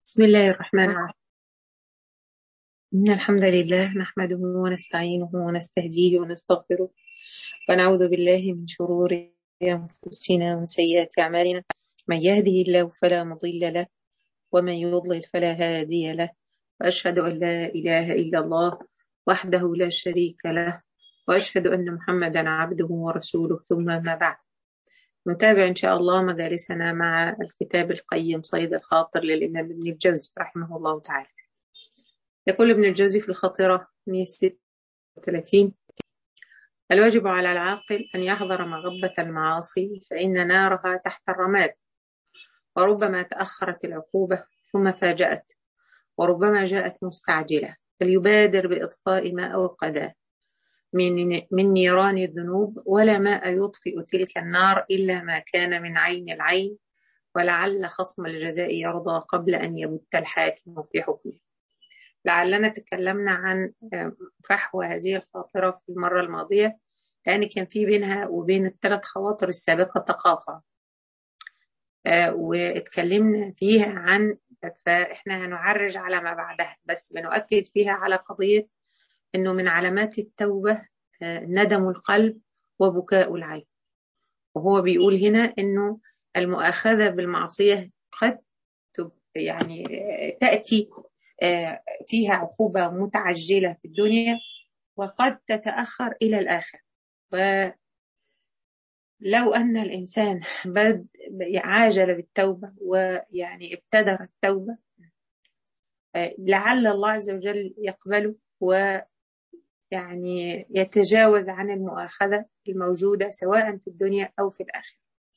بسم الله الرحمن الرحيم إن الحمد لله نحمده ونستعينه ونستهديه ونستغفره ونعوذ بالله من شرور أنفسنا ومن سيئات أعمالنا من يهده الله فلا مضل له ومن يضلل فلا هادي له وأشهد أن لا إله إلا الله وحده لا شريك له وأشهد أن محمدا عبده ورسوله ثم ما بعد نتابع إن شاء الله مجالسنا مع الكتاب القيم صيد الخاطر للإمام ابن الجوزي رحمه الله تعالى يقول ابن الجوزي في الخاطرة 136 الواجب على العاقل أن يحذر مغبة المعاصي فإن نارها تحت الرماد وربما تأخرت العقوبة ثم فاجأت وربما جاءت مستعجلة فليبادر بإطفاء ما أوقده من من نيران الذنوب ولا ماء يطفئ تلك النار إلا ما كان من عين العين ولعل خصم الجزاء يرضى قبل أن يبت الحاكم في حكمه لعلنا تكلمنا عن فحوى هذه الخاطرة في المرة الماضية لأن كان في بينها وبين الثلاث خواطر السابقة تقاطع واتكلمنا فيها عن فإحنا هنعرج على ما بعدها بس بنؤكد فيها على قضية انه من علامات التوبه ندم القلب وبكاء العين وهو بيقول هنا انه المؤاخذه بالمعصيه قد يعني تاتي فيها عقوبه متعجله في الدنيا وقد تتاخر الى الاخره ولو ان الانسان بد عاجل بالتوبه ويعني ابتدر التوبه لعل الله عز وجل يقبله و يعني يتجاوز عن المؤاخذة الموجودة سواء في الدنيا أو في الآخرة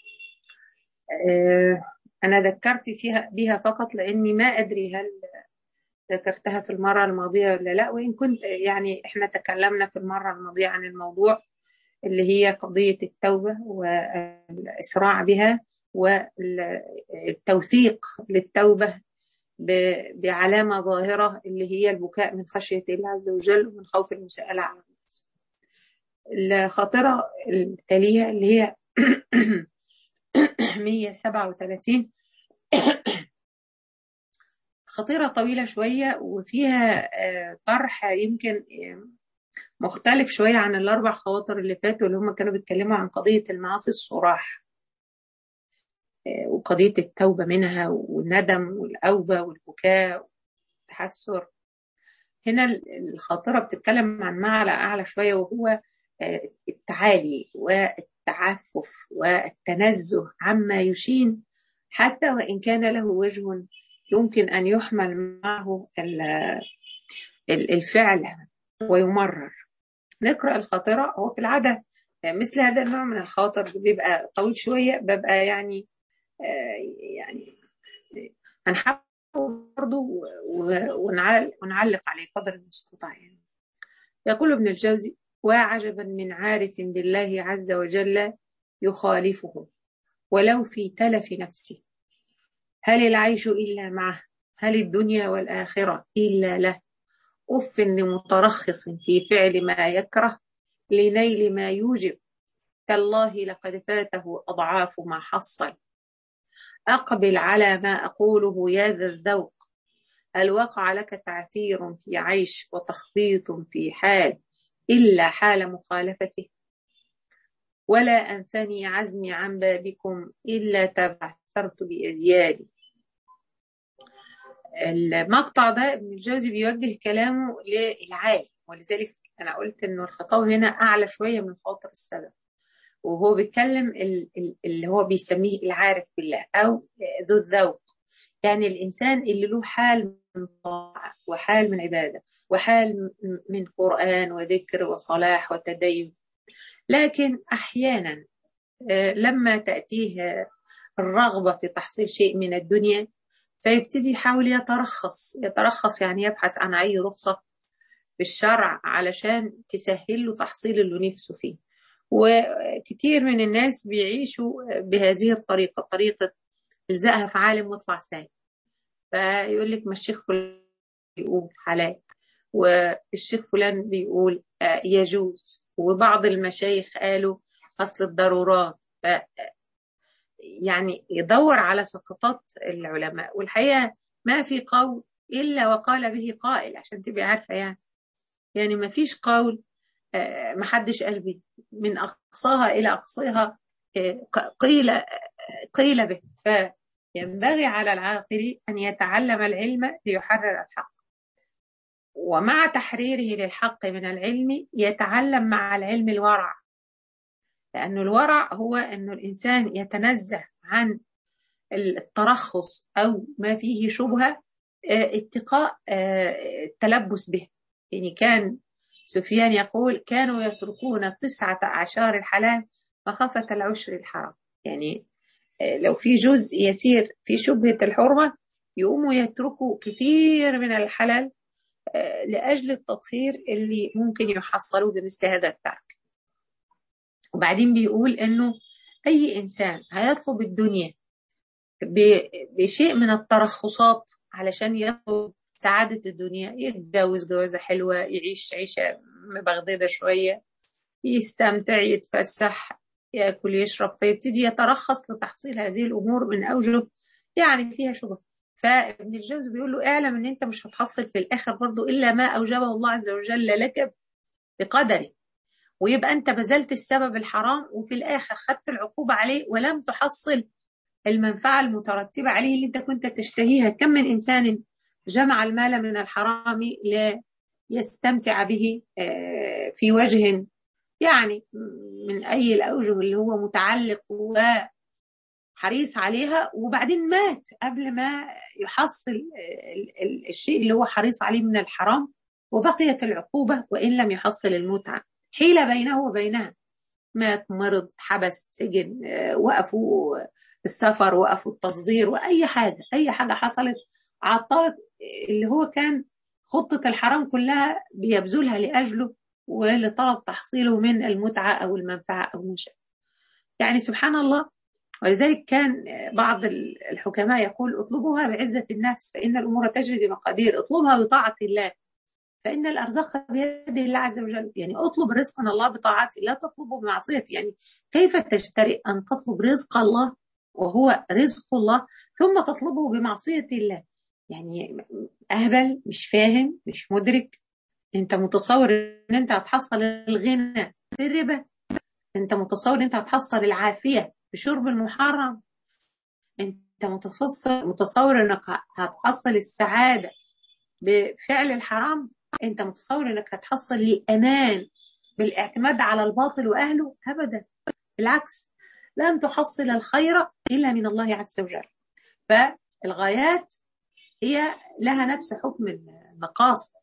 أنا ذكرت فيها بها فقط لأني ما أدري هل ذكرتها في المرة الماضية ولا لا وإن كنت يعني إحنا تكلمنا في المرة الماضية عن الموضوع اللي هي قضية التوبة والإسراع بها والتوثيق للتوبة بعلامة ظاهرة اللي هي البكاء من خشية الله عز وجل ومن خوف المساءلة على الناس الخاطرة التالية اللي هي 137 خطيرة طويلة شوية وفيها طرح يمكن مختلف شوية عن الأربع خواطر اللي فاتوا اللي هم كانوا بيتكلموا عن قضية المعاصي الصراح وقضية التوبة منها والندم والأوبة والبكاء والتحسر هنا الخاطرة بتتكلم عن معنى أعلى شوية وهو التعالي والتعفف والتنزه عما يشين حتى وإن كان له وجه يمكن أن يحمل معه الفعل ويمرر نقرأ الخاطرة هو في العادة مثل هذا النوع من الخاطر بيبقى طويل شوية ببقى يعني يعني هنحاول برضه ونعلق عليه قدر المستطاع يعني. يقول ابن الجوزي وعجبا من عارف بالله عز وجل يخالفه ولو في تلف نفسه هل العيش إلا معه هل الدنيا والآخرة إلا له أف لمترخص في فعل ما يكره لنيل ما يوجب تالله لقد فاته أضعاف ما حصل أقبل على ما أقوله يا ذا الذوق هل وقع لك تعثير في عيش وتخبيط في حال إلا حال مخالفته ولا أنثني عزمي عن بابكم إلا تبعثرت بأزيادي المقطع ده ابن الجوزي بيوجه كلامه للعالم ولذلك أنا قلت إنه الخطاب هنا أعلى شوية من خاطر السبب وهو بيتكلم اللي هو بيسميه العارف بالله او ذو الذوق يعني الانسان اللي له حال من طاعه وحال من عباده وحال من قران وذكر وصلاح وتدين لكن احيانا لما تاتيه الرغبه في تحصيل شيء من الدنيا فيبتدي يحاول يترخص يترخص يعني يبحث عن اي رخصه في الشرع علشان تسهل له تحصيل اللي نفسه فيه وكتير من الناس بيعيشوا بهذه الطريقة طريقة الزقها في عالم واطلع سالم فيقول لك ما الشيخ فلان بيقول حلال والشيخ فلان بيقول يجوز وبعض المشايخ قالوا أصل الضرورات ف يعني يدور على سقطات العلماء والحقيقة ما في قول إلا وقال به قائل عشان تبقي عارفة يعني يعني ما فيش قول ما حدش قال به من أقصاها إلى أقصاها قيل قيل به فينبغي على العاقل أن يتعلم العلم ليحرر الحق ومع تحريره للحق من العلم يتعلم مع العلم الورع لأن الورع هو أن الإنسان يتنزه عن الترخص أو ما فيه شبهة اتقاء التلبس به يعني كان سفيان يقول كانوا يتركون تسعة أعشار الحلال مخافة العشر الحرام يعني لو في جزء يسير في شبهة الحرمة يقوموا يتركوا كثير من الحلال لأجل التطهير اللي ممكن يحصلوه بمثل هذا الترك وبعدين بيقول إنه أي إنسان هيطلب الدنيا بشيء من الترخصات علشان يطلب سعادة الدنيا يتجوز جوازة حلوة يعيش عيشة مبغددة شوية يستمتع يتفسح ياكل يشرب فيبتدي يترخص لتحصيل هذه الامور من اوجه يعني فيها شبهه فابن الجوزي بيقول له اعلم ان انت مش هتحصل في الاخر برضه الا ما اوجبه الله عز وجل لك بقدره ويبقى انت بذلت السبب الحرام وفي الاخر خدت العقوبه عليه ولم تحصل المنفعه المترتبه عليه اللي انت كنت تشتهيها كم من انسان جمع المال من الحرام ليستمتع به في وجه يعني من أي الأوجه اللي هو متعلق وحريص عليها وبعدين مات قبل ما يحصل الشيء اللي هو حريص عليه من الحرام وبقيت العقوبة وإن لم يحصل المتعة حيلة بينه وبينها مات مرض حبس سجن وقفوا السفر وقفوا التصدير وأي حاجة أي حاجة حصلت عطلت اللي هو كان خطة الحرام كلها بيبذلها لأجله ولطلب تحصيله من المتعة أو المنفعة أو من شيء يعني سبحان الله ولذلك كان بعض الحكماء يقول اطلبوها بعزة النفس فإن الأمور تجري بمقادير اطلبها بطاعة الله فإن الأرزاق بيد الله عز وجل يعني اطلب رزق من الله بطاعته لا تطلبه بمعصية يعني كيف تجترئ أن تطلب رزق الله وهو رزق الله ثم تطلبه بمعصية الله يعني أهبل مش فاهم مش مدرك انت متصور ان انت هتحصل الغنى بالربا انت متصور ان انت هتحصل العافيه بشرب المحرم انت متصور متصور انك هتحصل السعاده بفعل الحرام انت متصور انك هتحصل الامان بالاعتماد على الباطل واهله ابدا بالعكس لن تحصل الخير الا من الله عز وجل فالغايات هي لها نفس حكم المقاصد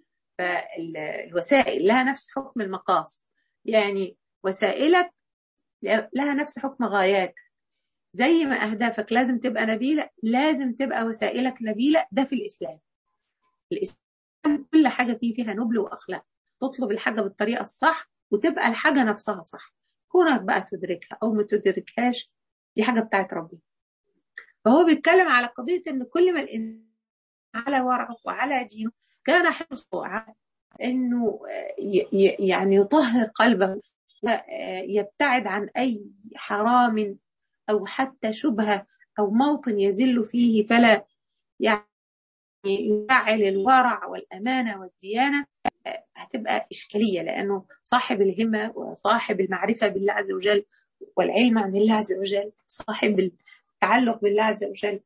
فالوسائل لها نفس حكم المقاصد يعني وسائلك لها نفس حكم غاياتك زي ما أهدافك لازم تبقى نبيلة لازم تبقى وسائلك نبيلة ده في الإسلام الإسلام كل حاجة فيه فيها نبل وأخلاق تطلب الحاجة بالطريقة الصح وتبقى الحاجة نفسها صح كونك بقى تدركها أو ما تدركهاش دي حاجة بتاعت ربنا فهو بيتكلم على قضية إن كل ما الإنسان على ورعه وعلى دينه كان حرصه على انه يعني يطهر قلبه ويبتعد عن اي حرام او حتى شبهه او موطن يزل فيه فلا يعني يفعل الورع والامانه والديانه هتبقى اشكاليه لانه صاحب الهمه وصاحب المعرفه بالله عز وجل والعلم عن الله عز وجل صاحب التعلق بالله عز وجل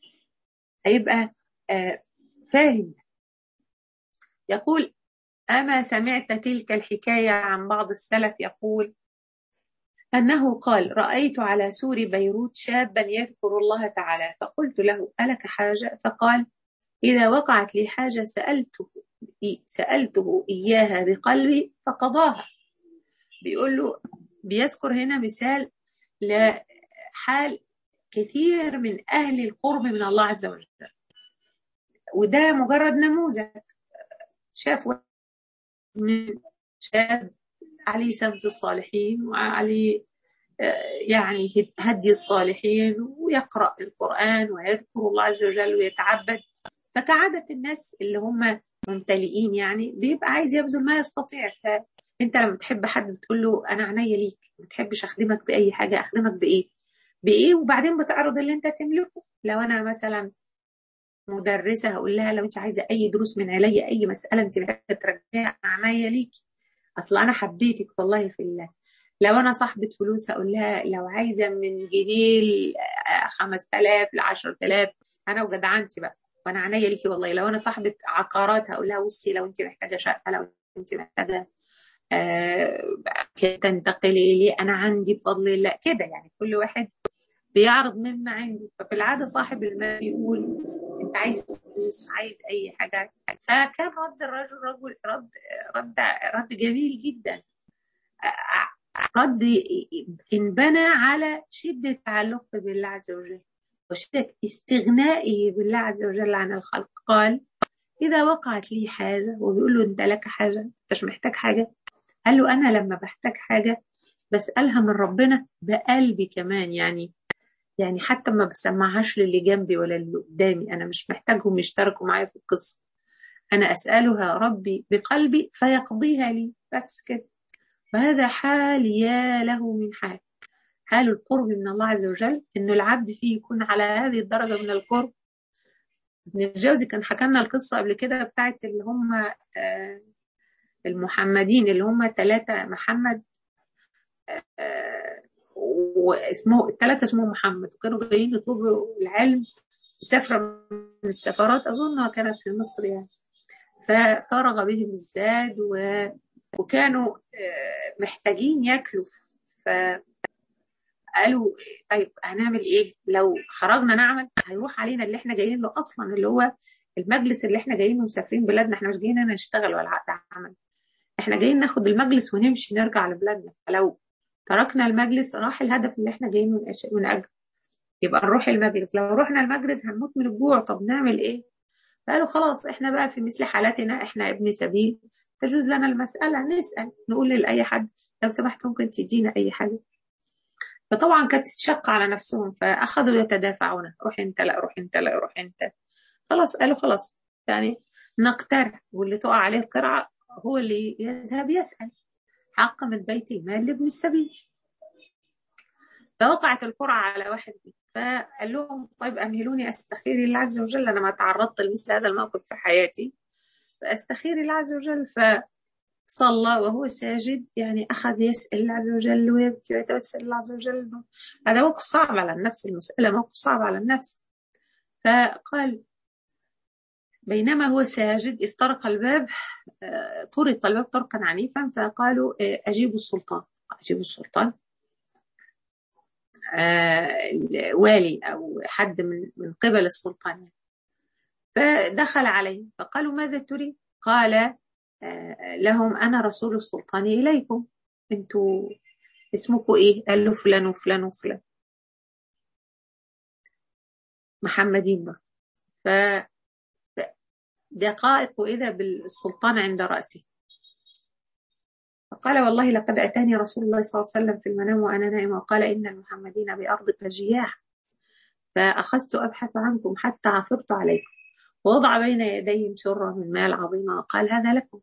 هيبقى فاهم يقول أما سمعت تلك الحكاية عن بعض السلف يقول أنه قال رأيت على سور بيروت شابا يذكر الله تعالى فقلت له ألك حاجة فقال إذا وقعت لي حاجة سألته سألته إياها بقلبي فقضاها بيقول له بيذكر هنا مثال لحال كثير من أهل القرب من الله عز وجل وده مجرد نموذج شاف من شاب عليه سمت الصالحين وعليه يعني هدي الصالحين ويقرأ القرآن ويذكر الله عز وجل ويتعبد فكعادة الناس اللي هم ممتلئين يعني بيبقى عايز يبذل ما يستطيع فانت لما تحب حد بتقول له انا عينيا ليك ما تحبش اخدمك باي حاجه اخدمك بايه بايه وبعدين بتعرض اللي انت تملكه لو انا مثلا مدرسة هقول لها لو انت عايزة اي دروس من عليا اي مسألة انت محتاجة ترجعيها عناية ليكي اصل انا حبيتك والله في الله لو انا صاحبة فلوس هقول لها لو عايزة من جنيه ل 5000 ل 10000 انا وجدعنتي بقى وانا عينيا ليكي والله لو انا صاحبة عقارات هقول لها بصي لو انت محتاجة شقة لو انت محتاجة آه تنتقلي لي انا عندي بفضل الله كده يعني كل واحد بيعرض مما عنده ففي العاده صاحب المال يقول انت عايز فلوس عايز اي حاجه فكان رد الرجل رجل رد رد رد جميل جدا رد انبنى على شده تعلقه بالله عز وجل وشده استغنائه بالله عز وجل عن الخلق قال اذا وقعت لي حاجه وبيقول له انت لك حاجه انت مش محتاج حاجه قال له انا لما بحتاج حاجه بسالها من ربنا بقلبي كمان يعني يعني حتى ما بسمعهاش للي جنبي ولا اللي قدامي انا مش محتاجهم يشتركوا معايا في القصه انا اسالها ربي بقلبي فيقضيها لي بس كده وهذا حال يا له من حال حال القرب من الله عز وجل انه العبد فيه يكون على هذه الدرجه من القرب ابن الجوزي كان حكى لنا القصه قبل كده بتاعت اللي هم آه المحمدين اللي هم ثلاثه محمد آه واسمه الثلاثة اسمهم محمد وكانوا جايين يطلبوا العلم سفرة من السفارات أظنها كانت في مصر يعني ففرغ بهم الزاد و... وكانوا محتاجين ياكلوا فقالوا طيب هنعمل ايه لو خرجنا نعمل هيروح علينا اللي احنا جايين له اصلا اللي هو المجلس اللي احنا جايين مسافرين بلادنا احنا مش جايين هنا نشتغل ولا عقد عمل احنا جايين ناخد المجلس ونمشي نرجع لبلادنا فلو تركنا المجلس راح الهدف اللي احنا جايين من من اجله يبقى نروح المجلس لو رحنا المجلس هنموت من الجوع طب نعمل ايه قالوا خلاص احنا بقى في مثل حالاتنا احنا ابن سبيل تجوز لنا المسألة نسأل نقول لأي حد لو سمحت ممكن تدينا أي حاجة فطبعا كانت تشق على نفسهم فأخذوا يتدافعون روح انت لا روح انت لا روح انت خلاص قالوا خلاص يعني نقترع واللي تقع عليه القرعة هو اللي يذهب يسأل حق من بيت المال لابن السبيل فوقعت القرعة على واحد فقال لهم طيب أمهلوني أستخير الله عز وجل أنا ما تعرضت لمثل هذا الموقف في حياتي فأستخير الله عز وجل فصلى وهو ساجد يعني أخذ يسأل الله عز وجل ويبكي ويتوسل الله عز وجل هذا موقف صعب على النفس المسألة موقف صعب على النفس فقال بينما هو ساجد استرق الباب طرق الباب طرقا عنيفا فقالوا أجيبوا السلطان أجيبوا السلطان والي أو حد من من قبل السلطان فدخل عليه فقالوا ماذا تريد قال لهم أنا رسول السلطان إليكم أنتوا اسمكم إيه قال له فلان وفلان وفلان محمدين بقى ف دقائق وإذا بالسلطان عند رأسه فقال والله لقد أتاني رسول الله صلى الله عليه وسلم في المنام وأنا نائم وقال إن المحمدين بأرضك جياع فأخذت أبحث عنكم حتى عثرت عليكم ووضع بين يديهم سرة من مال عظيمة وقال هذا لكم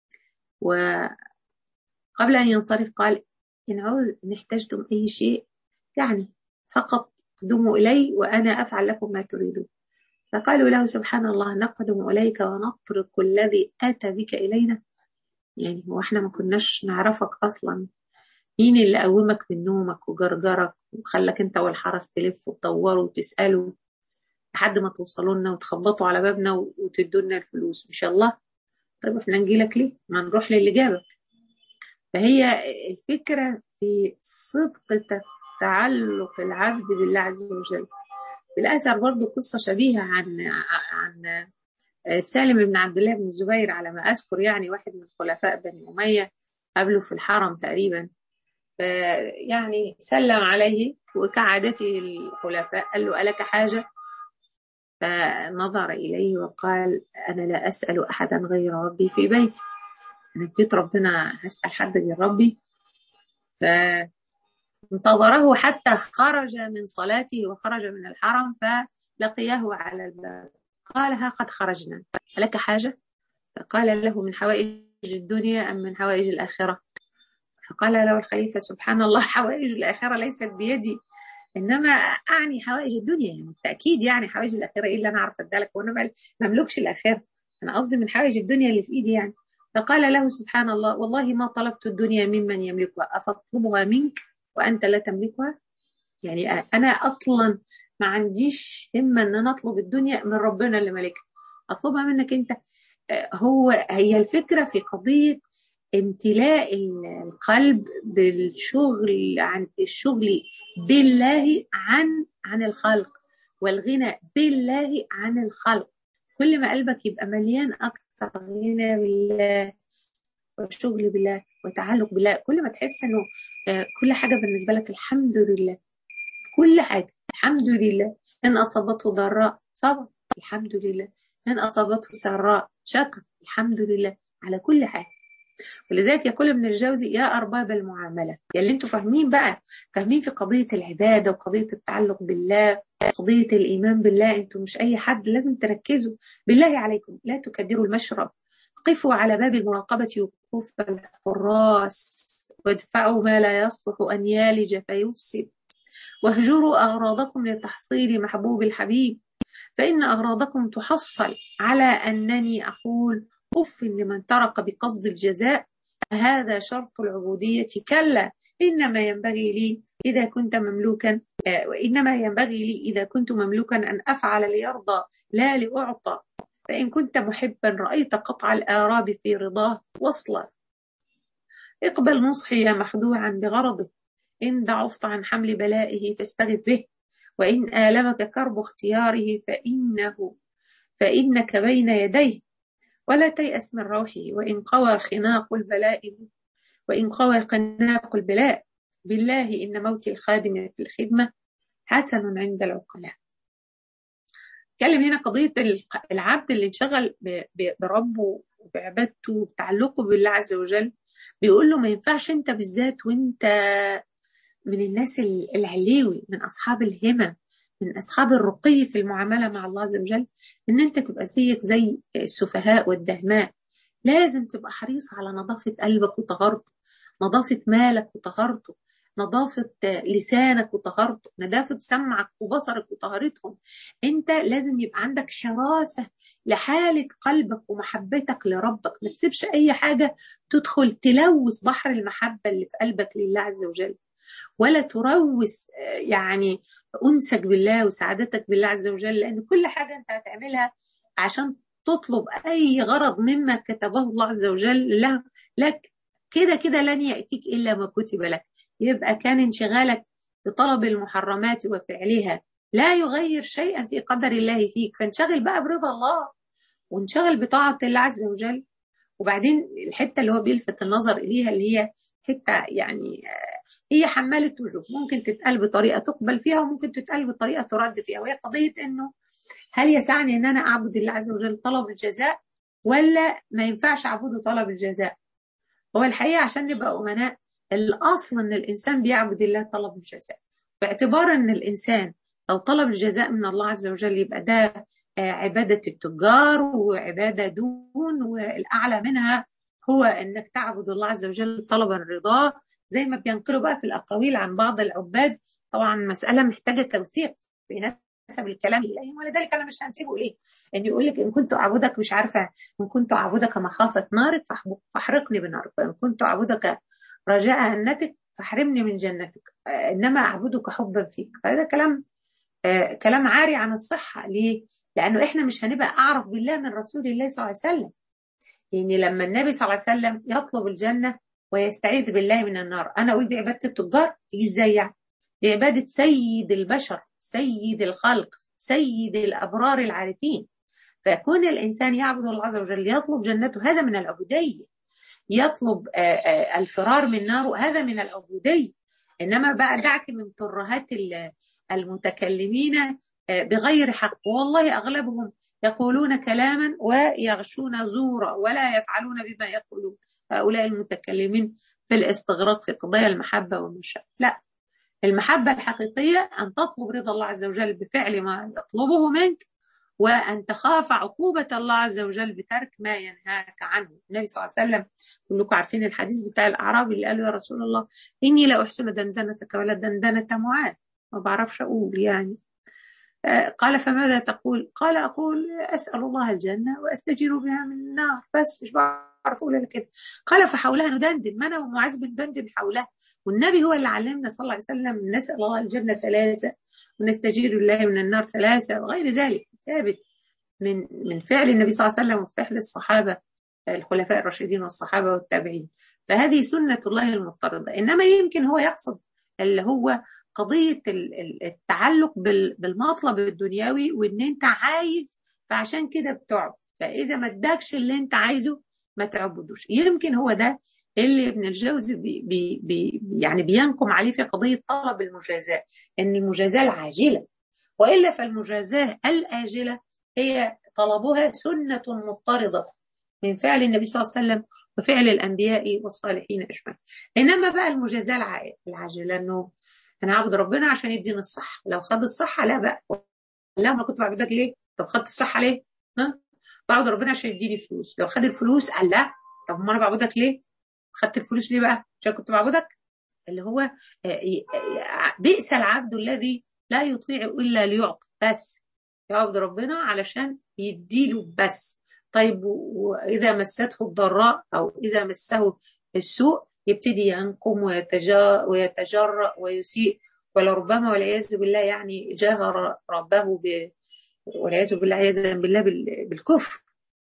وقبل أن ينصرف قال إن عود إن احتجتم أي شيء يعني فقط قدموا إلي وأنا أفعل لكم ما تريدون فقالوا له سبحان الله نقدم إليك ونترك الذي أتى بك إلينا يعني هو احنا ما كناش نعرفك أصلا مين اللي قومك من نومك وجرجرك وخلك انت والحرس تلف وتدوروا وتسألوا لحد ما توصلوا لنا وتخبطوا على بابنا وتدوا لنا الفلوس ان شاء الله طيب احنا نجي لك ليه ما نروح للي جابك فهي الفكرة في صدق تعلق العبد بالله عز وجل بالأثر برضو قصة شبيهة عن عن سالم بن عبد الله بن الزبير على ما أذكر يعني واحد من خلفاء بني أمية قبله في الحرم تقريبا يعني سلم عليه وكعادته الخلفاء قال له ألك حاجة فنظر إليه وقال أنا لا أسأل أحدا غير ربي في بيتي أنا في بيت ربنا هسأل حد غير ربي فانتظره حتى خرج من صلاته وخرج من الحرم فلقياه على الباب قال ها قد خرجنا لك حاجة فقال له من حوائج الدنيا أم من حوائج الآخرة فقال له الخليفة سبحان الله حوائج الآخرة ليست بيدي انما اعني حوائج الدنيا يعني بالتاكيد يعني حوائج الاخره ايه اللي انا عارفه ادالك وانا ما املكش الاخره انا قصدي من حوائج الدنيا اللي في ايدي يعني فقال له سبحان الله والله ما طلبت الدنيا ممن يملكها افطلبها منك وانت لا تملكها يعني انا اصلا ما عنديش همه ان انا اطلب الدنيا من ربنا اللي ملكها اطلبها منك انت هو هي الفكره في قضيه امتلاء القلب بالشغل عن الشغل بالله عن عن الخلق والغنى بالله عن الخلق كل ما قلبك يبقى مليان اكثر غنى بالله والشغل بالله وتعلق بالله كل ما تحس انه كل حاجه بالنسبه لك الحمد لله كل حاجه الحمد لله ان اصابته ضراء صبر الحمد لله ان اصابته سراء شكر الحمد لله على كل حاجه ولذلك يقول ابن الجوزي يا ارباب المعامله يا اللي انتوا فاهمين بقى فاهمين في قضيه العباده وقضيه التعلق بالله قضيه الايمان بالله انتوا مش اي حد لازم تركزوا بالله عليكم لا تكدروا المشرب قفوا على باب المراقبه وقوف الحراس وادفعوا ما لا يصلح ان يالج فيفسد واهجروا اغراضكم لتحصيل محبوب الحبيب فان اغراضكم تحصل على انني اقول أف لمن ترك بقصد الجزاء هذا شرط العبودية كلا إنما ينبغي لي إذا كنت مملوكا وإنما ينبغي لي إذا كنت مملوكا أن أفعل ليرضى لا لأعطى فإن كنت محبا رأيت قطع الآراب في رضاه وصلا اقبل نصحي يا مخدوعا بغرضه إن ضعفت عن حمل بلائه فاستغث به وإن آلمك كرب اختياره فإنه فإنك بين يديه ولا تيأس من روحه وإن قوى خناق البلاء وإن قوى خناق البلاء بالله إن موت الخادم في الخدمة حسن عند العقلاء اتكلم هنا قضية العبد اللي انشغل بربه وبعبادته وبتعلقه بالله عز وجل بيقول له ما ينفعش انت بالذات وانت من الناس العليوي من أصحاب الهمم من أصحاب الرقي في المعاملة مع الله عز وجل إن أنت تبقى زيك زي السفهاء والدهماء لازم تبقى حريص على نظافة قلبك وطهارته نظافة مالك وطهارته نظافة لسانك وطهارته نظافة سمعك وبصرك وطهارتهم انت لازم يبقى عندك حراسة لحالة قلبك ومحبتك لربك ما تسيبش اي حاجة تدخل تلوث بحر المحبة اللي في قلبك لله عز وجل ولا تروث يعني انسك بالله وسعادتك بالله عز وجل لان كل حاجه انت هتعملها عشان تطلب اي غرض مما كتبه الله عز وجل له لك كده كده لن ياتيك الا ما كتب لك يبقى كان انشغالك بطلب المحرمات وفعلها لا يغير شيئا في قدر الله فيك فانشغل بقى برضا الله وانشغل بطاعه الله عز وجل وبعدين الحته اللي هو بيلفت النظر اليها اللي هي حته يعني هي حمالة وجوه ممكن تتقال بطريقة تقبل فيها وممكن تتقال بطريقة ترد فيها وهي قضية انه هل يسعني ان انا اعبد الله عز وجل طلب الجزاء ولا ما ينفعش اعبده طلب الجزاء هو الحقيقة عشان نبقى أمناء الأصل ان الإنسان بيعبد الله طلب الجزاء باعتبار ان الإنسان لو طلب الجزاء من الله عز وجل يبقى ده عبادة التجار وعبادة دون والأعلى منها هو انك تعبد الله عز وجل طلبا رضاه زي ما بينقلوا بقى في الأقاويل عن بعض العباد طبعا مسألة محتاجة توثيق في نسب الكلام إليهم ولذلك أنا مش هنسيبه ليه إن يقول لك إن كنت أعبدك مش عارفة إن كنت أعبدك مخافة نارك فاحرقني بنارك وإن كنت أعبدك رجاء جنتك فاحرمني من جنتك إنما أعبدك حبا فيك فهذا كلام آه كلام عاري عن الصحة ليه؟ لأنه إحنا مش هنبقى أعرف بالله من رسول الله صلى الله عليه وسلم يعني لما النبي صلى الله عليه وسلم يطلب الجنة ويستعيذ بالله من النار انا اقول دي عباده التجار تيجي ازاي يعني دي عباده سيد البشر سيد الخلق سيد الابرار العارفين فيكون الانسان يعبد الله عز وجل يطلب جنته هذا من العبوديه يطلب الفرار من ناره هذا من العبوديه انما بقى دعك من ترهات المتكلمين بغير حق والله اغلبهم يقولون كلاما ويغشون زورا ولا يفعلون بما يقولون هؤلاء المتكلمين في الاستغراق في قضايا المحبة والمشاعر لا المحبة الحقيقية أن تطلب رضا الله عز وجل بفعل ما يطلبه منك وأن تخاف عقوبة الله عز وجل بترك ما ينهاك عنه النبي صلى الله عليه وسلم كلكم عارفين الحديث بتاع الأعرابي اللي قال له يا رسول الله إني لا أحسن دندنتك ولا دندنة معاذ ما بعرفش أقول يعني آه، قال فماذا تقول قال أقول أسأل الله الجنة وأستجير بها من النار بس مش بعرف أقول إلا كده قال فحولها ندندن ما أنا ومعاذ بندندن حولها والنبي هو اللي علمنا صلى الله عليه وسلم نسأل الله الجنة ثلاثة ونستجير الله من النار ثلاثة وغير ذلك ثابت من من فعل النبي صلى الله عليه وسلم وفعل الصحابة الخلفاء الراشدين والصحابة والتابعين فهذه سنة الله المضطردة إنما يمكن هو يقصد اللي هو قضية التعلق بالمطلب الدنيوي وإن أنت عايز فعشان كده بتعبد فإذا ما ادكش اللي أنت عايزه ما تعبدوش يمكن هو ده اللي ابن الجوزي بي بي بي يعني بينقم عليه في قضية طلب المجازاة إن المجازاة العاجلة وإلا فالمجازاة الآجلة هي طلبها سنة مضطردة من فعل النبي صلى الله عليه وسلم وفعل الأنبياء والصالحين أجمعين إنما بقى المجازاة العاجلة أنه أنا أعبد ربنا عشان يديني الصحة لو خد الصحة لا بقى لا ما كنت بعبدك ليه طب خدت الصحة ليه ها بعبد ربنا عشان يديني فلوس لو خد الفلوس قال لا طب ما أنا بعبدك ليه خدت الفلوس ليه بقى عشان كنت بعبدك اللي هو آه، آه، بئس العبد الذي لا يطيع إلا ليعطي بس يعبد ربنا علشان يديله بس طيب وإذا مسته الضراء أو إذا مسه السوء يبتدي ينقم ويتجرأ ويسيء ولربما والعياذ بالله يعني جاهر ربه ب والعياذ بالله عياذا بالله بالكفر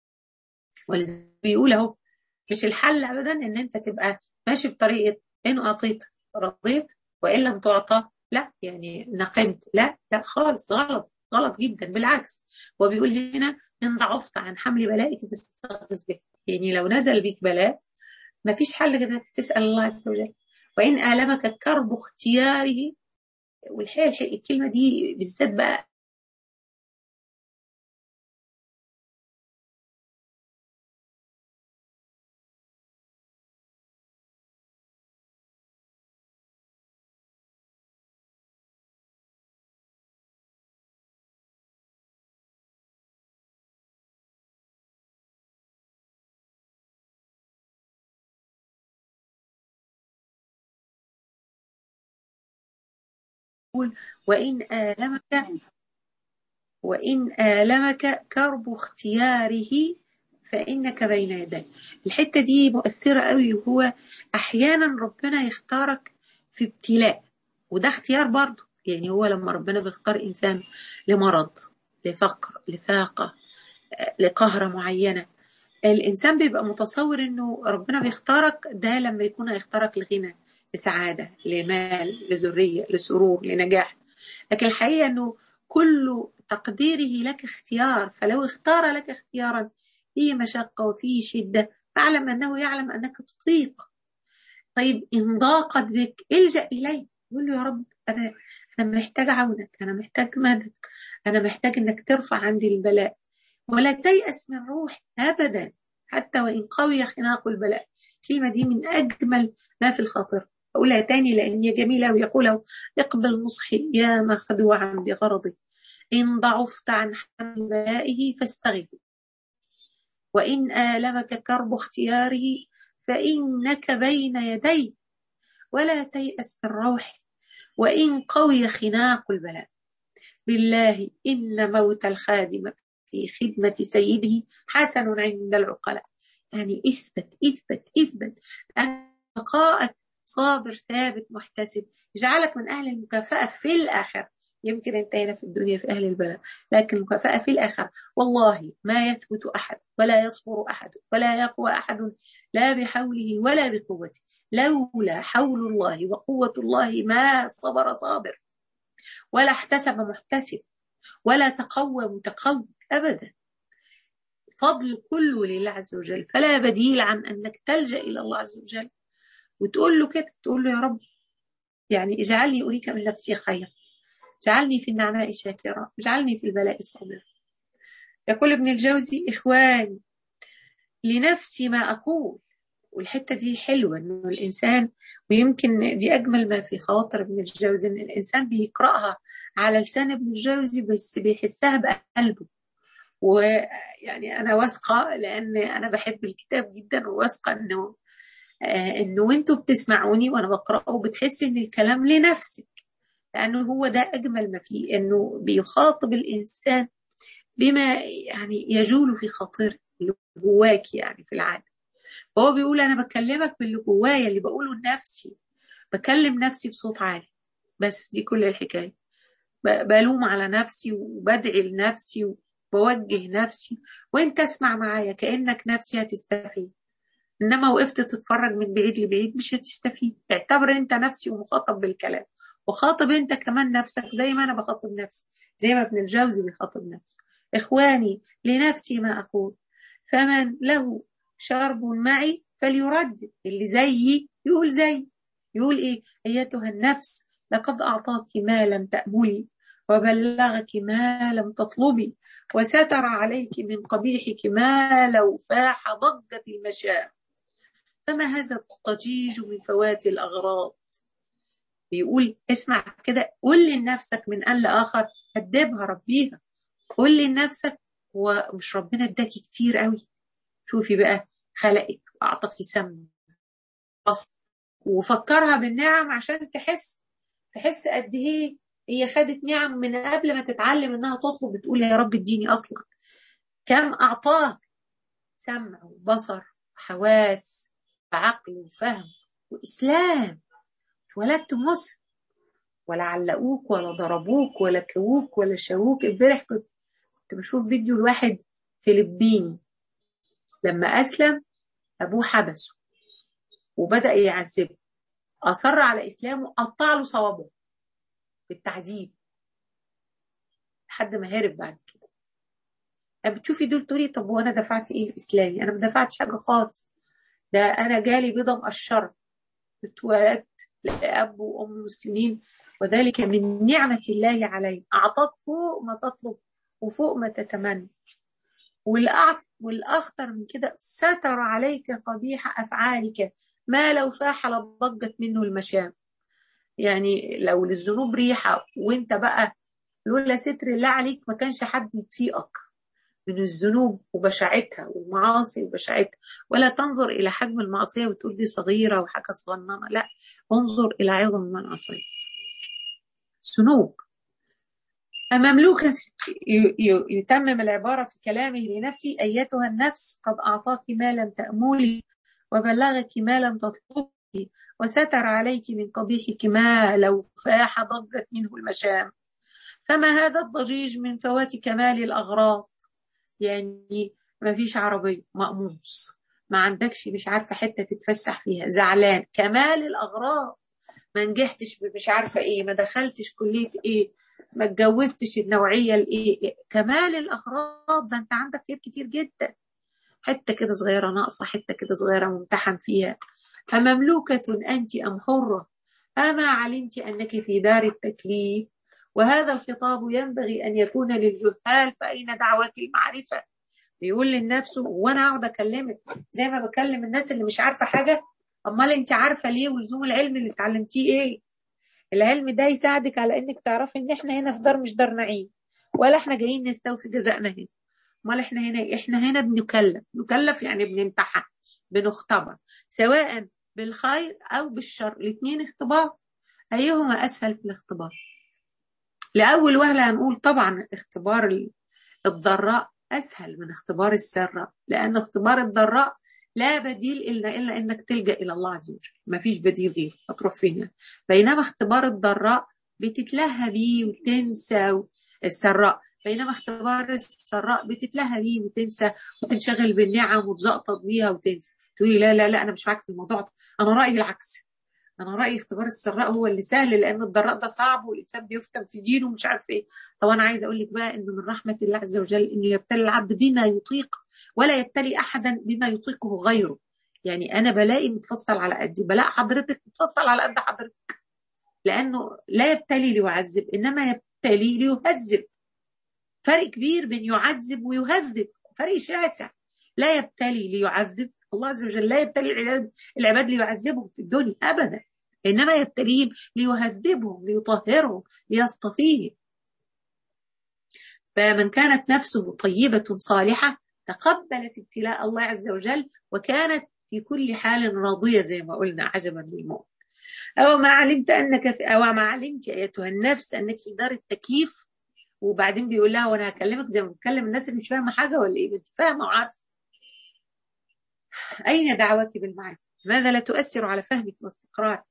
ولذلك بيقول اهو مش الحل ابدا ان انت تبقى ماشي بطريقه ان اعطيت رضيت وان لم تعطى لا يعني نقمت لا لا خالص غلط غلط جدا بالعكس هو بيقول هنا ان ضعفت عن حمل بلائك فاستغيث به يعني لو نزل بك بلاء ما فيش حل غير انك تسال الله عز وجل وان المك كرب اختياره والحقيقه الكلمه دي بالذات بقى يقول وإن آلمك وإن آلمك كرب اختياره فإنك بين يديه الحتة دي مؤثرة قوي وهو أحيانا ربنا يختارك في ابتلاء وده اختيار برضه يعني هو لما ربنا بيختار إنسان لمرض لفقر لفاقة لقهرة معينة الإنسان بيبقى متصور إنه ربنا بيختارك ده لما يكون هيختارك لغنى لسعادة لمال لذرية لسرور لنجاح لكن الحقيقة أنه كل تقديره لك اختيار فلو اختار لك اختيارا فيه مشقة وفيه شدة فاعلم أنه يعلم أنك تطيق طيب إن ضاقت بك الجأ إليه قول له يا رب أنا أنا محتاج عونك أنا محتاج مدد أنا محتاج أنك ترفع عندي البلاء ولا تيأس من روحي أبدا حتى وإن قوي خناق البلاء الكلمة دي من أجمل ما في الخاطر أقولها تاني لأن هي جميلة ويقول اقبل نصحي يا مخدوعا بغرضي إن ضعفت عن حمل بلائه فاستغث وإن آلمك كرب اختياره فإنك بين يدي ولا تيأس من روحي وإن قوي خناق البلاء بالله إن موت الخادم في خدمة سيده حسن عند العقلاء يعني اثبت اثبت اثبت أن بقاءك صابر ثابت محتسب يجعلك من أهل المكافأة في الآخرة يمكن أنت هنا في الدنيا في أهل البلاء لكن المكافأة في الآخرة والله ما يثبت أحد ولا يصبر أحد ولا يقوى أحد لا بحوله ولا بقوته لولا حول الله وقوة الله ما صبر صابر ولا احتسب محتسب ولا تقوى متقوى أبدا فضل كله لله عز وجل فلا بديل عن أنك تلجأ إلى الله عز وجل وتقول له كده تقول له يا رب يعني اجعلني أريك من نفسي خير اجعلني في النعماء شاكرا اجعلني في البلاء صابرا يقول ابن الجوزي إخواني لنفسي ما أقول والحتة دي حلوة إنه الإنسان ويمكن دي أجمل ما في خواطر ابن الجوزي إن الإنسان بيقرأها على لسان ابن الجوزي بس بيحسها بقلبه ويعني أنا واثقة لأن أنا بحب الكتاب جدا وواثقة إنه آه، انه وانتوا بتسمعوني وانا بقراه بتحسي ان الكلام لنفسك لأنه هو ده أجمل ما فيه إنه بيخاطب الإنسان بما يعني يجول في خاطرك اللي جواك يعني في العالم فهو بيقول أنا بكلمك باللي جوايا اللي بقوله لنفسي بكلم نفسي بصوت عالي بس دي كل الحكاية بلوم على نفسي وبدعي لنفسي وبوجه نفسي وانت اسمع معايا كأنك نفسي هتستفيد انما وقفت تتفرج من بعيد لبعيد مش هتستفيد اعتبر انت نفسي ومخاطب بالكلام وخاطب انت كمان نفسك زي ما انا بخاطب نفسي زي ما ابن الجوزي بيخاطب نفسه اخواني لنفسي ما اقول فمن له شرب معي فليردد اللي زيي يقول زي يقول ايه ايتها النفس لقد اعطاك ما لم تأملي وبلغك ما لم تطلبي وستر عليك من قبيحك ما لو فاح ضجة المشاعر فما هذا الضجيج من فوات الأغراض بيقول اسمع كده قول لنفسك من آن لآخر هدبها ربيها قول لنفسك ومش ربنا اداكي كتير قوي شوفي بقى خلقك وأعطاك سم وفكرها بالنعم عشان تحس تحس قد ايه هي خدت نعم من قبل ما تتعلم انها تطلب بتقول يا رب اديني اصلا كم اعطاك سمع وبصر وحواس وعقل وفهم واسلام اتولدت مسلم ولا علقوك ولا ضربوك ولا كووك ولا شووك امبارح كنت كنت بشوف فيديو لواحد فلبيني لما اسلم ابوه حبسه وبدا يعذبه اصر على اسلامه قطع له صوابعه في التعذيب لحد ما هرب بعد كده لما بتشوفي دول تقولي طب وانا دفعت ايه الاسلامي انا ما دفعتش حاجه خالص ده انا جالي بيضه مقشره اتولدت لاب وام مسلمين وذلك من نعمه الله علي اعطاك فوق ما تطلب وفوق ما تتمنى والاخطر من كده ستر عليك قبيح افعالك ما لو فاح لضجت منه المشام يعني لو للذنوب ريحة وانت بقى لولا ستر الله عليك ما كانش حد يطيقك من الذنوب وبشاعتها والمعاصي وبشاعتها ولا تنظر إلى حجم المعصية وتقول دي صغيرة وحاجة صغننة لا انظر إلى عظم من عصيت الذنوب مملوكة يتمم العبارة في كلامه لنفسي أيتها النفس قد أعطاك ما لم تأمولي وبلغك ما لم تطلبي وستر عليك من قبيحك ما لو فاح ضجت منه المشام فما هذا الضجيج من فوات كمال الأغراض يعني ما فيش عربية مقموص ما عندكش مش عارفة حتة تتفسح فيها زعلان كمال الأغراض ما نجحتش مش عارفة ايه ما دخلتش كلية ايه ما اتجوزتش النوعية الايه كمال الأغراض ده انت عندك خير كتير جدا حتة كده صغيرة ناقصة حتة كده صغيرة ممتحن فيها أمملوكة أنت أم حرة أما علمت أنك في دار التكليف وهذا الخطاب ينبغي أن يكون للجهال فأين دعواك المعرفة بيقول للنفس وأنا أقعد أكلمك زي ما بكلم الناس اللي مش عارفة حاجة أمال أنت عارفة ليه ولزوم العلم اللي اتعلمتيه إيه العلم ده يساعدك على إنك تعرفي إن إحنا هنا في دار مش دار نعيم ولا إحنا جايين نستوفي جزائنا هنا امال احنا هنا احنا هنا بنكلف نكلف يعني بنمتحن بنختبر سواء بالخير او بالشر الاثنين اختبار ايهما اسهل في الاختبار لاول وهله هنقول طبعا اختبار الضراء اسهل من اختبار السراء لان اختبار الضراء لا بديل الا الا انك تلجا الى الله عز وجل ما فيش بديل غير هتروح فين يعني. بينما اختبار الضراء بتتلهى بيه وتنسى السراء بينما اختبار السراء بتتلهى بيه وتنسى وتنشغل بالنعم وتزقطط بيها وتنسى تقولي لا لا لا انا مش معاك في الموضوع ده انا رايي العكس انا رايي اختبار السراء هو اللي سهل لان الضراء ده صعب والانسان بيفتن في دينه ومش عارف ايه طب انا عايزه اقول لك بقى ان من رحمه الله عز وجل انه يبتلي العبد بما يطيق ولا يبتلي احدا بما يطيقه غيره يعني انا بلاقي متفصل على قدي بلاقي حضرتك متفصل على قد حضرتك لانه لا يبتلي ليعذب انما يبتلي ليهذب فرق كبير بين يعذب ويهذب فرق شاسع لا يبتلي ليعذب الله عز وجل لا يبتلي العباد, العباد ليعذبهم في الدنيا ابدا انما يبتليهم ليهذبهم ليطهرهم ليصطفيهم فمن كانت نفسه طيبة صالحة تقبلت ابتلاء الله عز وجل وكانت في كل حال راضية زي ما قلنا عجبا للمؤمن أو ما علمت أنك في أو ما علمت أيتها النفس أنك في دار التكليف وبعدين بيقول لها وأنا هكلمك زي ما بتكلم الناس اللي مش فاهمة حاجة ولا إيه أنت فاهمة وعارفة أين دعوتي بالمعرفة؟ ماذا لا تؤثر على فهمك واستقرارك؟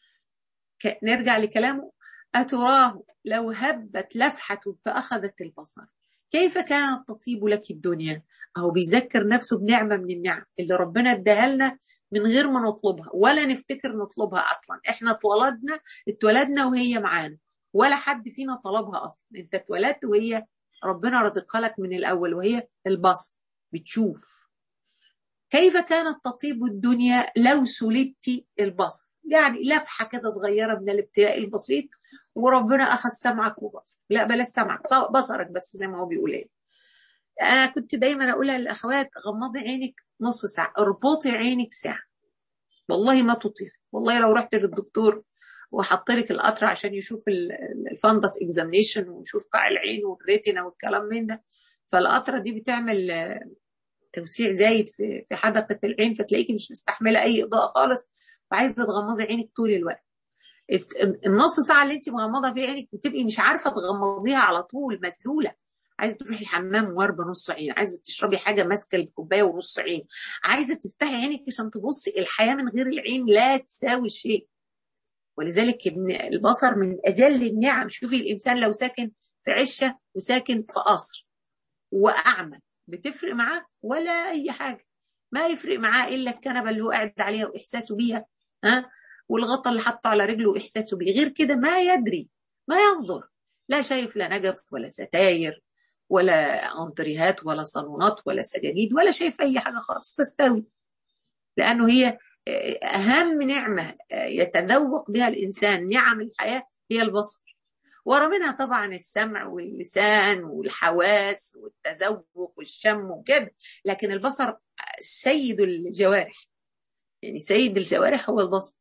نرجع لكلامه أتراه لو هبت لفحة فأخذت البصر كيف كانت تطيب لك الدنيا أو بيذكر نفسه بنعمة من النعم اللي ربنا اداها لنا من غير ما نطلبها ولا نفتكر نطلبها أصلا احنا اتولدنا اتولدنا وهي معانا ولا حد فينا طلبها أصلا انت اتولدت وهي ربنا رزقها لك من الأول وهي البصر بتشوف كيف كانت تطيب الدنيا لو سلبت البصر يعني لفحة كده صغيرة من الابتلاء البسيط وربنا أخذ سمعك وبصرك لا بلاش سمعك بصرك بس زي ما هو بيقول ايه أنا كنت دايما أقولها للأخوات غمضي عينك نص ساعة اربطي عينك ساعة والله ما تطيق والله لو رحت للدكتور وحط لك القطر عشان يشوف الفندس اكزامينيشن ويشوف قاع العين والريتنا والكلام من ده فالقطره دي بتعمل توسيع زايد في في حدقه العين فتلاقيكي مش مستحمله اي اضاءه خالص وعايزه تغمضي عينك طول الوقت النص ساعه اللي انت مغمضه فيها عينك بتبقي مش عارفه تغمضيها على طول مسلوله عايزه تروحي الحمام واربه نص عين عايزه تشربي حاجه ماسكه الكوبايه ونص عين عايزه تفتحي عينك عشان تبصي الحياه من غير العين لا تساوي شيء ولذلك البصر من اجل النعم شوفي الانسان لو ساكن في عشه وساكن في قصر واعمى بتفرق معاه ولا اي حاجه ما يفرق معاه الا الكنبه اللي هو قاعد عليها واحساسه بيها ها والغطا اللي حاطه على رجله واحساسه بيه غير كده ما يدري ما ينظر لا شايف لا نجف ولا ستاير ولا انطريهات ولا صالونات ولا سجاجيد ولا شايف اي حاجه خالص تستوي لانه هي اهم نعمه يتذوق بها الانسان نعم الحياه هي البصر ورا منها طبعا السمع واللسان والحواس والتذوق والشم وكده لكن البصر سيد الجوارح يعني سيد الجوارح هو البصر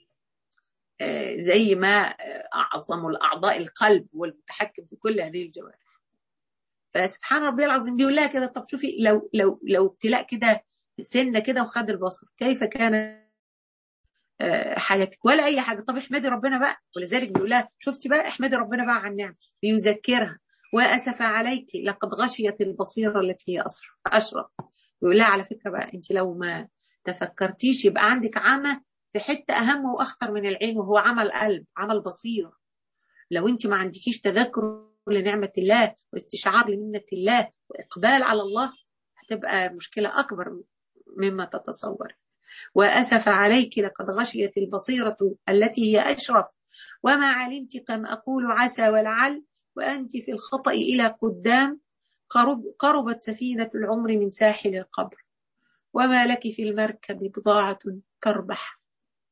زي ما اعظم الاعضاء القلب والمتحكم في كل هذه الجوارح فسبحان ربي العظيم بيقول لها كده طب شوفي لو لو لو ابتلاء كده سنه كده وخد البصر كيف كان حياتك ولا اي حاجه طب احمدي ربنا بقى ولذلك بيقول لها شفتي بقى احمدي ربنا بقى على النعم بيذكرها واسف عليك لقد غشيت البصيره التي هي اشرف بيقول لها على فكره بقى انت لو ما تفكرتيش يبقى عندك عمى في حته اهم واخطر من العين وهو عمى القلب عمى البصير لو انت ما عندكيش تذكر لنعمه الله واستشعار لمنه الله واقبال على الله هتبقى مشكله اكبر مما تتصور وأسف عليك لقد غشيت البصيرة التي هي أشرف وما علمت كم أقول عسى ولعل وأنت في الخطأ إلى قدام قرب قربت سفينة العمر من ساحل القبر وما لك في المركب بضاعة تربح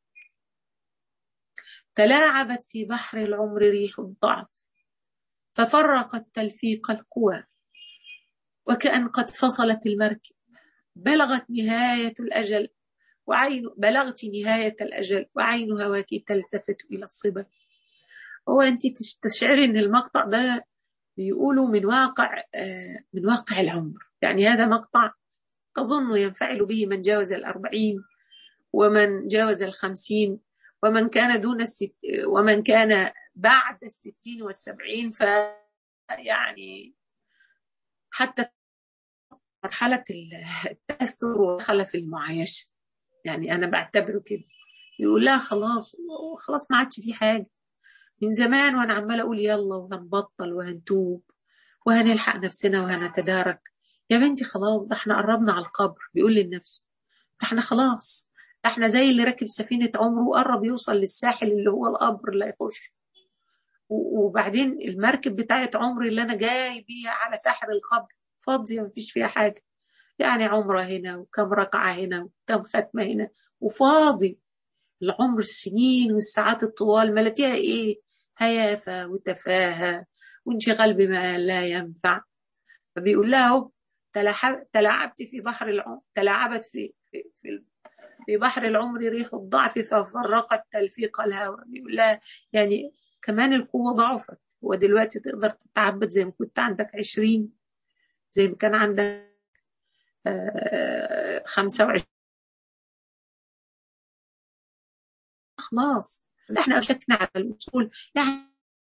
تلاعبت في بحر العمر ريح الضعف ففرقت تلفيق القوى وكأن قد فصلت المركب بلغت نهاية الأجل وعين بلغت نهاية الأجل وعين هواك تلتفت إلى الصبا هو أنت تشعري أن المقطع ده بيقولوا من واقع من واقع العمر يعني هذا مقطع أظن ينفعل به من جاوز الأربعين ومن جاوز الخمسين ومن كان دون الست ومن كان بعد الستين والسبعين ف يعني حتى مرحلة التأثر ودخل في المعايشة يعني أنا بعتبره كده يقول لها خلاص خلاص ما عادش في حاجة من زمان وأنا عمالة أقول يلا وهنبطل وهنتوب وهنلحق نفسنا وهنتدارك يا بنتي خلاص ده احنا قربنا على القبر بيقول لنفسه ده احنا خلاص ده احنا زي اللي راكب سفينة عمره وقرب يوصل للساحل اللي هو القبر اللي هيخش وبعدين المركب بتاعت عمري اللي أنا جاي بيها على ساحل القبر فاضية مفيش فيها حاجة يعني عمرة هنا وكم ركعة هنا وكم ختمة هنا وفاضي العمر السنين والساعات الطوال ملاتيها ايه هيافة وتفاهة وانشغال بما لا ينفع فبيقول لها اهو تلاعبت في بحر العمر تلاعبت في في في, في بحر العمر ريح الضعف ففرقت تلفيق الهوى بيقول لها يعني كمان القوة ضعفت ودلوقتي تقدر تتعبد زي ما كنت عندك عشرين زي ما كان عندك خمسة وعشرين خلاص احنا أوشكنا على الوصول يعني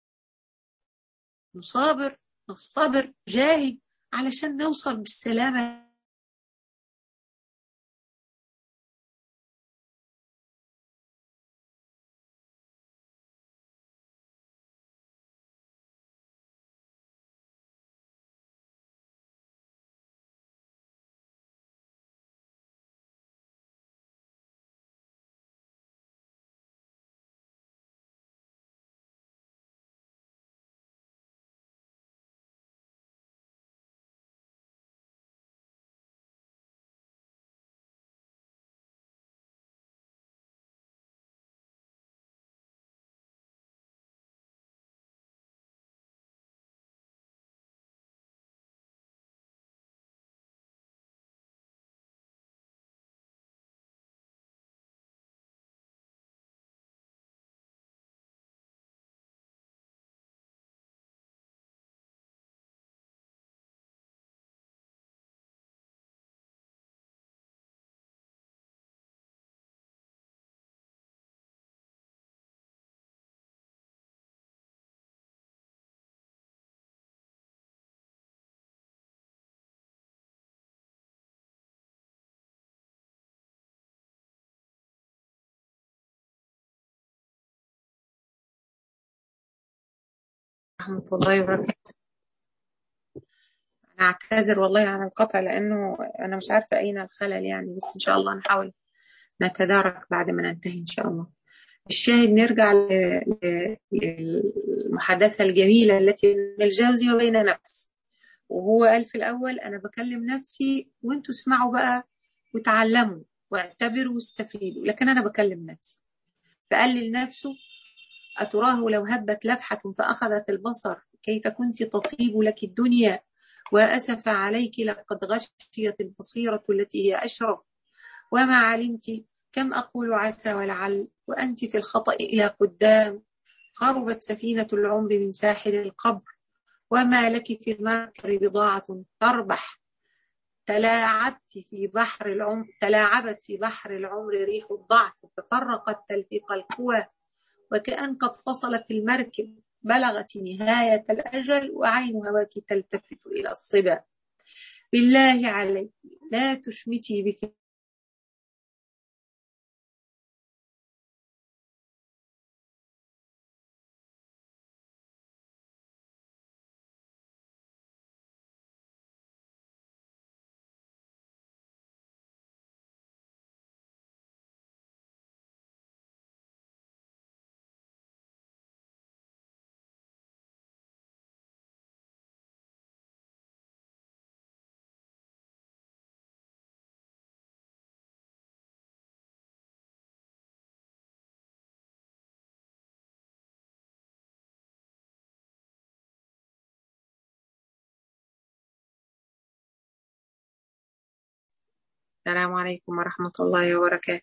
نصابر نصطبر جاهد علشان نوصل بالسلامة ورحمة الله وبركاته أنا أعتذر والله عن القطع لأنه أنا مش عارفة أين الخلل يعني بس إن شاء الله نحاول نتدارك بعد ما ننتهي إن شاء الله الشاهد نرجع للمحادثة الجميلة التي بين الجوزي وبين نفس وهو قال في الأول أنا بكلم نفسي وانتوا اسمعوا بقى وتعلموا واعتبروا واستفيدوا لكن أنا بكلم نفسي فقال لنفسه أتراه لو هبت لفحة فأخذت البصر كيف كنت تطيب لك الدنيا وأسف عليك لقد غشيت البصيرة التي هي أشرف وما علمت كم أقول عسى ولعل وأنت في الخطأ إلى قدام خربت سفينة العمر من ساحل القبر وما لك في المركب بضاعة تربح تلاعبت في بحر العمر تلاعبت في بحر العمر ريح الضعف ففرقت تلفيق القوى وكأن قد فصلت المركب بلغت نهاية الأجل وعين هواك تلتفت إلى الصبا بالله عليك لا تشمتي بك السلام عليكم ورحمة الله وبركاته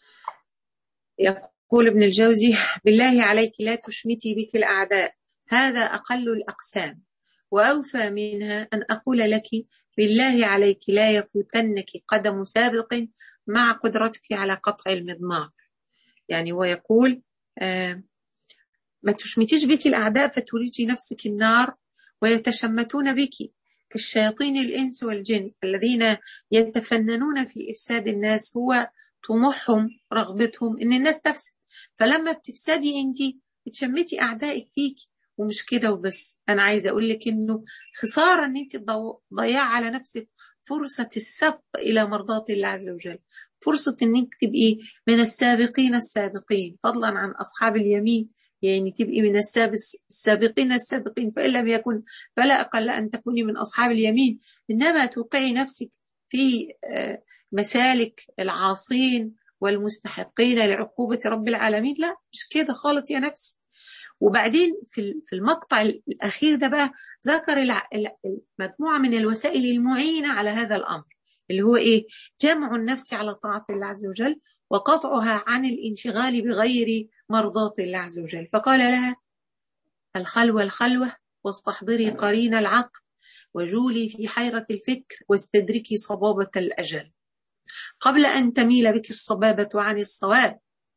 يقول ابن الجوزي بالله عليك لا تشمتي بك الأعداء هذا أقل الأقسام وأوفى منها أن أقول لك بالله عليك لا يفوتنك قدم سابق مع قدرتك على قطع المضمار يعني هو يقول آه ما تشمتيش بك الأعداء فتريجي نفسك النار ويتشمتون بك كالشياطين الإنس والجن الذين يتفننون في إفساد الناس هو طموحهم رغبتهم إن الناس تفسد فلما بتفسدي أنت بتشمتي أعدائك فيك ومش كده وبس أنا عايزة أقول لك إنه خسارة إن أنت تضيع على نفسك فرصة السبق إلى مرضاة الله عز وجل فرصة إنك تبقي من السابقين السابقين فضلا عن أصحاب اليمين يعني تبقي من السابقين السابقين فإن لم يكن فلا أقل أن تكوني من أصحاب اليمين إنما توقعي نفسك في مسالك العاصين والمستحقين لعقوبة رب العالمين لا مش كده خالص يا نفسي وبعدين في في المقطع الأخير ده بقى ذكر مجموعة من الوسائل المعينة على هذا الأمر اللي هو إيه جمع النفس على طاعة الله عز وجل وقطعها عن الانشغال بغير مرضاة الله عز وجل فقال لها الخلوة الخلوة واستحضري قرين العقل وجولي في حيرة الفكر واستدركي صبابة الأجل قبل أن تميل بك الصبابة عن الصواب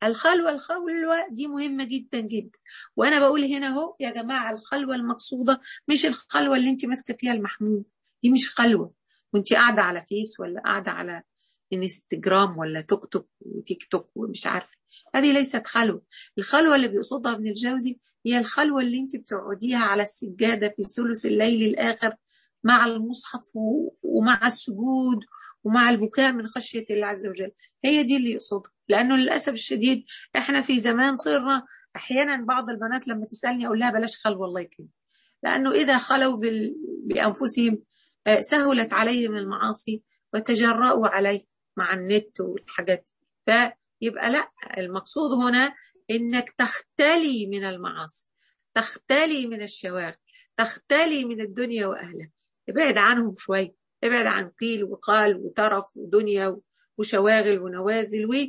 الخلوة الخلوة دي مهمة جدا جدا وأنا بقول هنا أهو يا جماعة الخلوة المقصودة مش الخلوة اللي أنت ماسكة فيها المحمول دي مش خلوة وأنت قاعدة على فيس ولا قاعدة على انستجرام ولا توك توك وتيك توك ومش عارفة هذه ليست خلوة الخلوة اللي بيقصدها ابن الجوزي هي الخلوة اللي انت بتقعديها على السجادة في ثلث الليل الآخر مع المصحف ومع السجود ومع البكاء من خشية الله عز وجل هي دي اللي يقصدها لأنه للأسف الشديد احنا في زمان صرنا أحيانا بعض البنات لما تسألني أقول لها بلاش خلوة الله يكرمك لأنه إذا خلوا بأنفسهم سهلت عليهم المعاصي وتجرأوا عليه مع النت والحاجات فيبقى لا المقصود هنا انك تختلي من المعاصي تختلي من الشواغل تختلي من الدنيا واهلها ابعد عنهم شويه ابعد عن قيل وقال وترف ودنيا وشواغل ونوازل و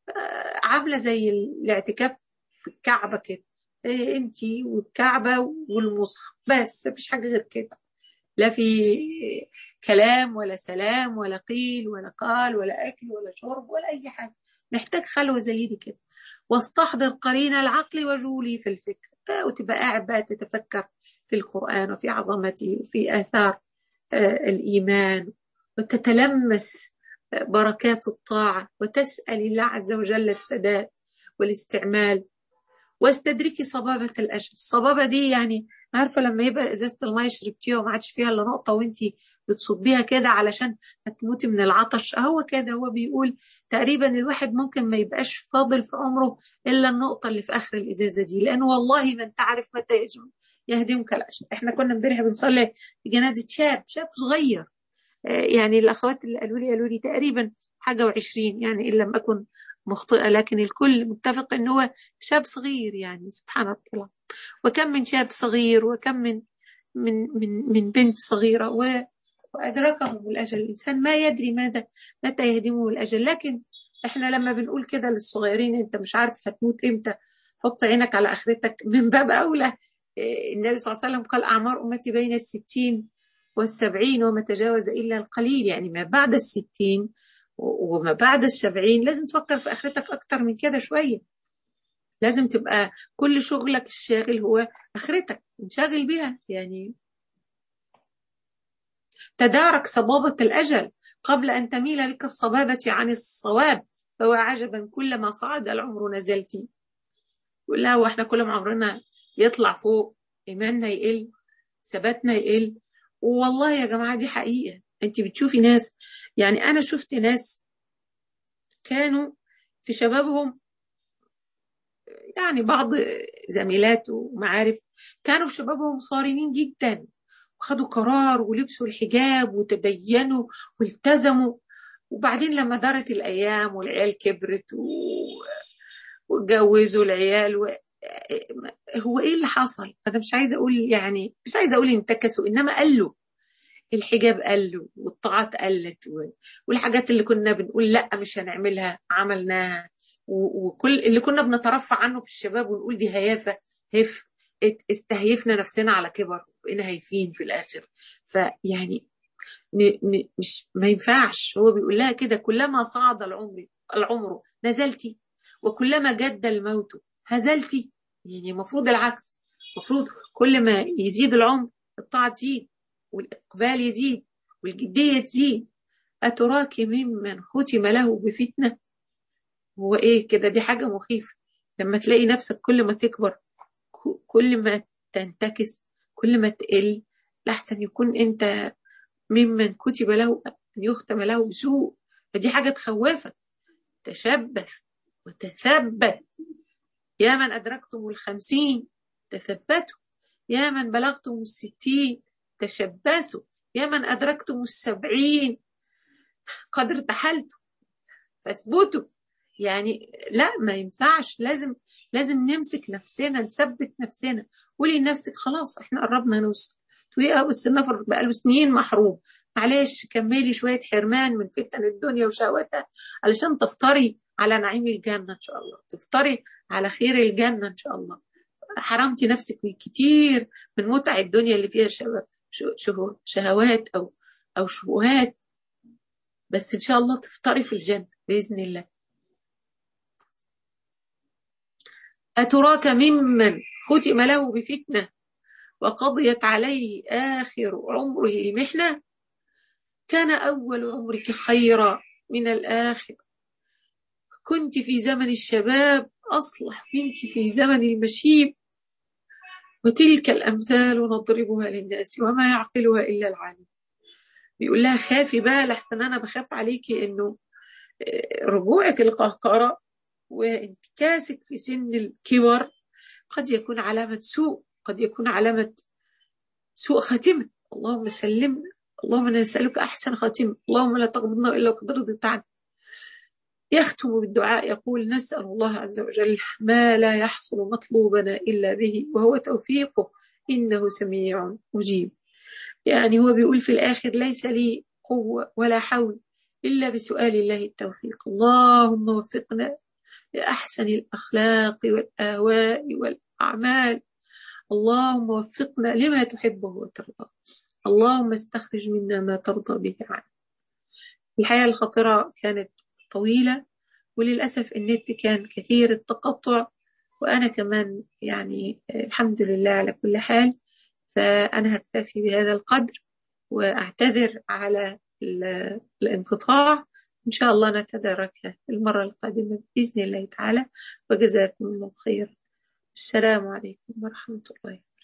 عامله زي الاعتكاف في الكعبه كده إيه انت والكعبه والمصحف بس مفيش حاجه غير كده لا في كلام ولا سلام ولا قيل ولا قال ولا اكل ولا شرب ولا اي حاجه محتاج خلوه زي دي كده واستحضر قرين العقل وجولي في الفكر وتبقى قاعد بقى تتفكر في القرآن وفي عظمته وفي آثار الإيمان وتتلمس بركات الطاعة وتسأل الله عز وجل السداد والاستعمال واستدركي صبابة الأجر الصبابة دي يعني عارفة لما يبقى إزازة المية شربتيها وما عادش فيها إلا نقطة وانتي بتصبيها كده علشان هتموتي من العطش هو كده هو بيقول تقريبا الواحد ممكن ما يبقاش فاضل في عمره إلا النقطة اللي في آخر الإزازة دي لأنه والله ما أنت عارف متى يجم يهدمك الأجر إحنا كنا امبارح بنصلي في جنازة شاب شاب صغير يعني الأخوات اللي قالوا لي قالوا لي تقريبا حاجة وعشرين يعني إن لم أكن مخطئة لكن الكل متفق إن هو شاب صغير يعني سبحان الله وكم من شاب صغير وكم من من من من بنت صغيرة و وأدركهم الأجل الإنسان ما يدري ماذا متى يهدمه الأجل لكن إحنا لما بنقول كده للصغيرين أنت مش عارف هتموت إمتى حط عينك على آخرتك من باب أولى النبي صلى الله عليه وسلم قال أعمار أمتي بين الستين والسبعين وما تجاوز إلا القليل يعني ما بعد الستين وما بعد السبعين لازم تفكر في آخرتك أكتر من كده شوية لازم تبقى كل شغلك الشاغل هو آخرتك انشغل بها يعني تدارك صبابة الأجل قبل أن تميل بك الصبابة عن الصواب فهو عجبا كلما صعد العمر نزلتي لا واحنا كل ما عمرنا يطلع فوق إيماننا يقل ثباتنا يقل والله يا جماعة دي حقيقة انت بتشوفي ناس يعني أنا شفت ناس كانوا في شبابهم يعني بعض زميلات ومعارف كانوا في شبابهم صارمين جدا وخدوا قرار ولبسوا الحجاب وتدينوا والتزموا وبعدين لما دارت الأيام والعيال كبرت و... واتجوزوا العيال و... هو ايه اللي حصل؟ انا مش عايزه اقول يعني مش عايزه اقول انتكسوا انما قلوا الحجاب قل والطاعات قلت و... والحاجات اللي كنا بنقول لا مش هنعملها عملناها و... وكل اللي كنا بنترفع عنه في الشباب ونقول دي هيافه هف استهيفنا نفسنا على كبر بقينا هايفين في الاخر فيعني م... م... مش ما ينفعش هو بيقول لها كده كلما صعد العمر العمر نزلتي وكلما جد الموت هزلتي يعني المفروض العكس المفروض كل ما يزيد العمر الطاعة تزيد والإقبال يزيد والجدية تزيد أتراك ممن ختم له بفتنة هو إيه كده دي حاجة مخيفة لما تلاقي نفسك كل ما تكبر كل ما تنتكس كل ما تقل لحسن يكون أنت ممن كتب له أن يختم له بسوء فدي حاجة تخوفك تشبث وتثبت يا من أدركتم الخمسين تثبتوا يا من بلغتم الستين تشبثوا يا من أدركتم السبعين قد ارتحلتوا فاثبتوا يعني لا ما ينفعش لازم لازم نمسك نفسنا نثبت نفسنا قولي لنفسك خلاص احنا قربنا نوصل تقولي اه بس النفر بقاله سنين محروم معلش كملي شويه حرمان من فتن الدنيا وشهواتها علشان تفطري على نعيم الجنه ان شاء الله تفطري على خير الجنه ان شاء الله حرمتي نفسك من كتير من متع الدنيا اللي فيها شهوات او او شبهات بس ان شاء الله تفطري في الجنه باذن الله أتراك ممن ختم له بفتنة وقضيت عليه آخر عمره المحنة كان أول عمرك خيرا من الآخر كنت في زمن الشباب أصلح منك في زمن المشيب وتلك الأمثال نضربها للناس وما يعقلها إلا العالم بيقول لها خافي بقى لحسن أنا بخاف عليكي إنه رجوعك القهقرة وانتكاسك في سن الكبر قد يكون علامة سوء قد يكون علامة سوء خاتمة اللهم سلمنا اللهم نسألك أحسن خاتمة اللهم لا تقبضنا إلا وقد رضيت عنه يختم بالدعاء يقول نسأل الله عز وجل ما لا يحصل مطلوبنا إلا به وهو توفيقه إنه سميع مجيب يعني هو بيقول في الآخر ليس لي قوة ولا حول إلا بسؤال الله التوفيق اللهم وفقنا لأحسن الأخلاق والآواء والأعمال اللهم وفقنا لما تحبه وترضى اللهم استخرج منا ما ترضى به عنه الحياة الخطرة كانت طويلة وللأسف النت كان كثير التقطع وأنا كمان يعني الحمد لله على كل حال فأنا هكتفي بهذا القدر وأعتذر على الانقطاع إن شاء الله نتداركها المرة القادمة بإذن الله تعالى وجزاكم الله خير السلام عليكم ورحمة الله